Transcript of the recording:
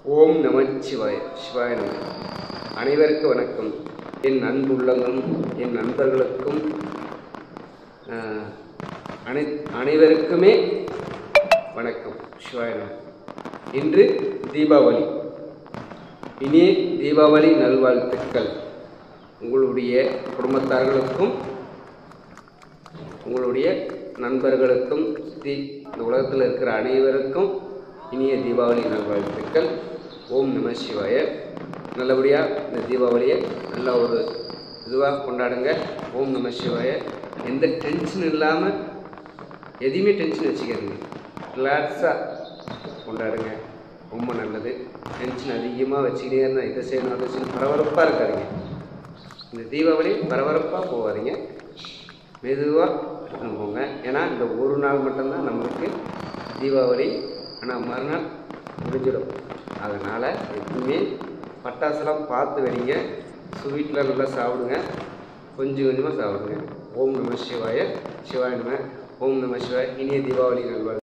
ஓம் நம சிவாய சிவாய நம அனைவருக்கும் வணக்கம் என் அன்புள்ளங்களும் என் நண்பர்களுக்கும் ஆஹ், அனை அனைவருக்குமே வணக்கம் சிவாய நம இன்று தீபாவளி இனிய தீபாவளி நல்வாழ்த்துக்கள் உங்களுடைய குடும்பத்தார்களுக்கும் உங்களுடைய நண்பர்களுக்கும் சுற்றி இந்த உலகத்தில் இருக்கிற அனைவருக்கும் இனிய தீபாவளி நல்வாழ்த்துக்கள் ஓம் நம சிவாய நல்லபடியாக இந்த தீபாவளியை நல்ல ஒரு இதுவாக கொண்டாடுங்க ஓம் நம சிவாய எந்த டென்ஷன் இல்லாமல் எதையுமே டென்ஷன் வச்சுக்காதீங்க ரிலாக்ஸாக கொண்டாடுங்க ரொம்ப நல்லது டென்ஷன் அதிகமாக வச்சுக்கிட்டே இருந்தால் இதை செய்யணும் அதை செய்யணும் பரபரப்பாக இருக்காதீங்க இந்த தீபாவளி பரபரப்பாக போகாதீங்க மெதுவாக எடுத்துன்னு போங்க ஏன்னா இந்த ஒரு நாள் மட்டும்தான் நம்மளுக்கு தீபாவளி ஆனால் மறுநாள் முடிஞ்சிடும் அதனால் எப்பவுமே பட்டாசுலாம் பார்த்து வெடிங்க ஸ்வீட்லாம் நல்லா சாப்பிடுங்க கொஞ்சம் கொஞ்சமாக சாப்பிடுங்க ஓம் நம சிவாய சிவாய நம ஓம் நம சிவாய இனிய தீபாவளி நல்வாழ்வு